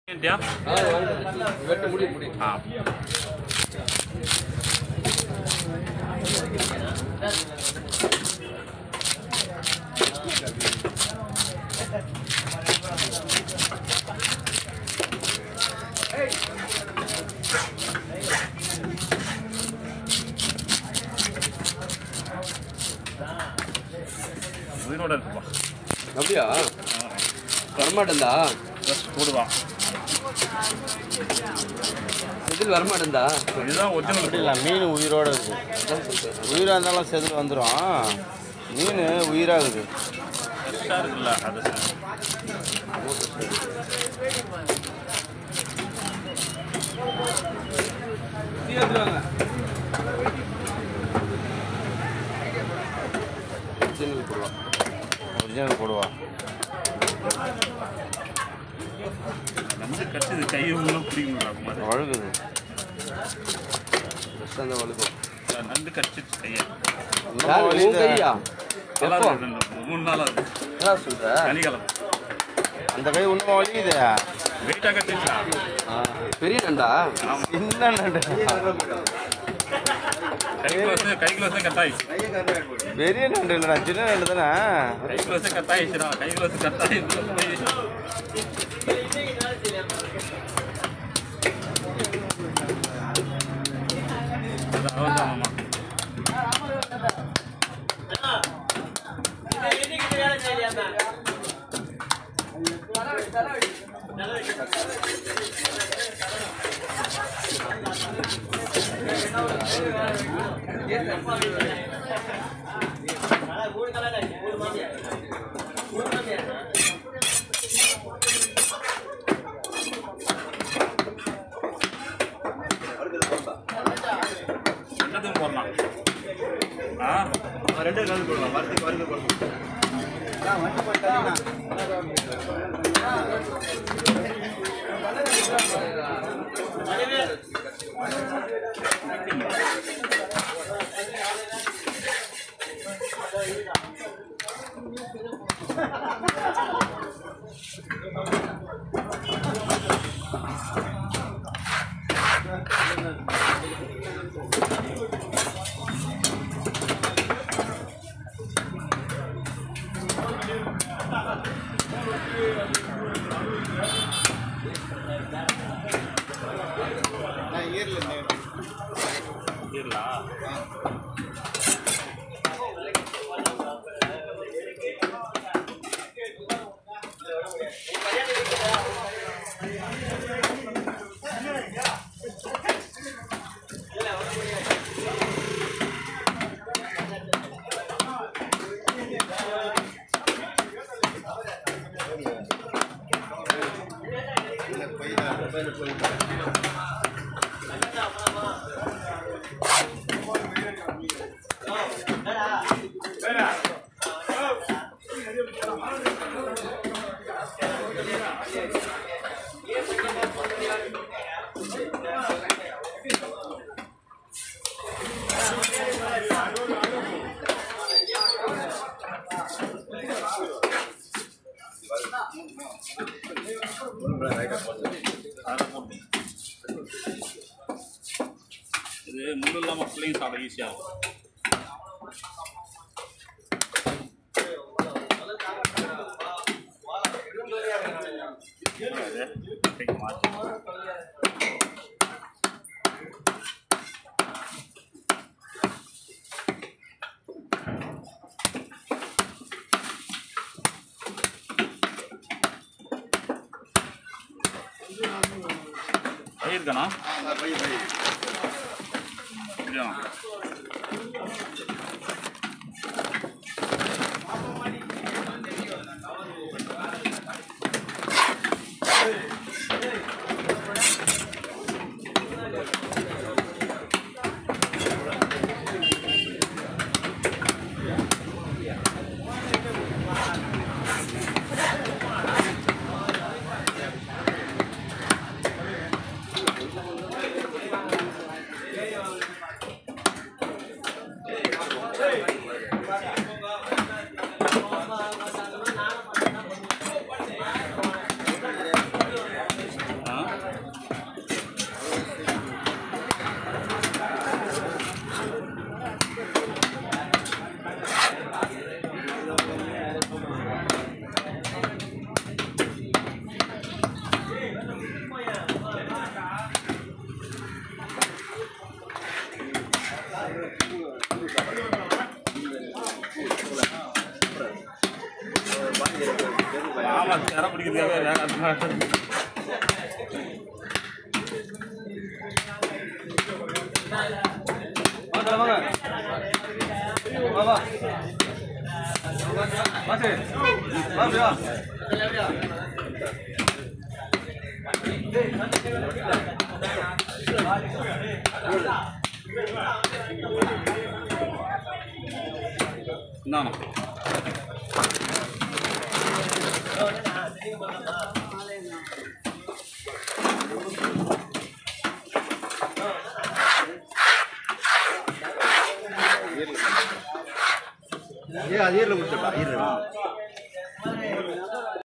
வாங்கிட்டியா வெட்டு முடி முடி ஆ உயிரோட இருக்குப்பா அப்படியா வரமாட்டேன்டா ட்ரெஸ் போடுவா செதில் வரமாட்டேன்டா இதுதான் அப்படி ஒரிஜினல் இல்லை மீன் உயிரோடு இருக்குது உயிராக இருந்தாலும் செதில் வந்துடும் மீன் உயிராகுது ஃப்ரெஷ்ஷாக இருக்குல்ல அது ஒரிஜினல் போடுவா ஒரிஜினல் போடுவா நண்டு கடிச்சது கை ஒன்றும் பிடிக்கணும்டா மாதிரி வழுகுது ஃபஸ்ட் அந்த வழுக்கும் நண்டு கடிச்சிச்சு கையை ரொம்ப யாரு உன் வலியுது. கையா நல்லா எப்போ இருக்கு ரெண்டு மூணு நாளாக இருக்கு என்ன சொல்ற சனிக்கிழமை அந்த கை இன்னும் வலியுது வெயிட்டாக கட்டிச்சா ஆ, பெரிய நண்டா சின்ன நண்டு கை கிளாஸ் கை கிளாஸே கட்டாயிடுச்சு பெரிய நண்டு இல்லைடா சின்ன நண்டு தானே கை கிளாஸே கட்டாயிடுச்சுடா கை கிளாஸ் கட்டாயிடுச்சு அவ்வளோதான் மாமா என்னதும் போடலாம் ஆ இருளா அதை போட்டு. இது முள்ளு இல்லாமல் பிள்ளைங்க சாப்பிட ஈஸியாக இருக்கும் அது கைக்கு மாற்றி பயிருக்கண்ணா இப்படியா வாங்க வாங்க வா வா வாசு வா அப்படியா இந்தாண்ணா ஏ அது ஈரில் கொடுத்துருப்பா ஈரில்